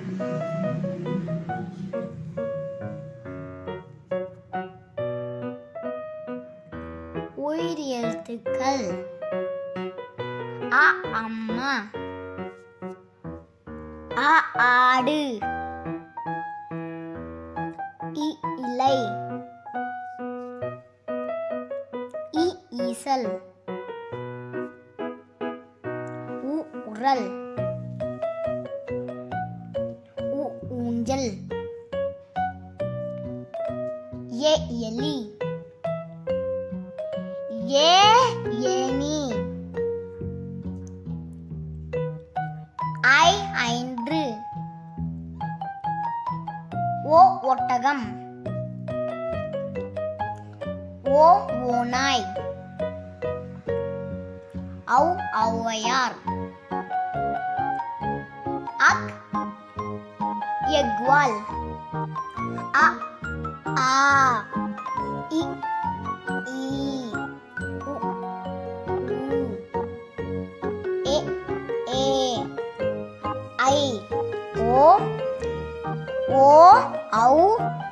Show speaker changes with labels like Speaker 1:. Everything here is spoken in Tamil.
Speaker 1: உயிரெழுத்துக்கள் அ அம்மா அ ஆடு இ இலை இ ஈசல் உ உரல் உ ஊஞ்சல் ஏ எலி ஏ ஏனி ஐ ஐந்து ஓ ஒட்டகம் ஓ ஓநாய் ஔ ஔவையார் அக் எக்வால் அ ஆ இ ஈ உ ஊ எ ஏ ஐ ஓ ஓ ஔ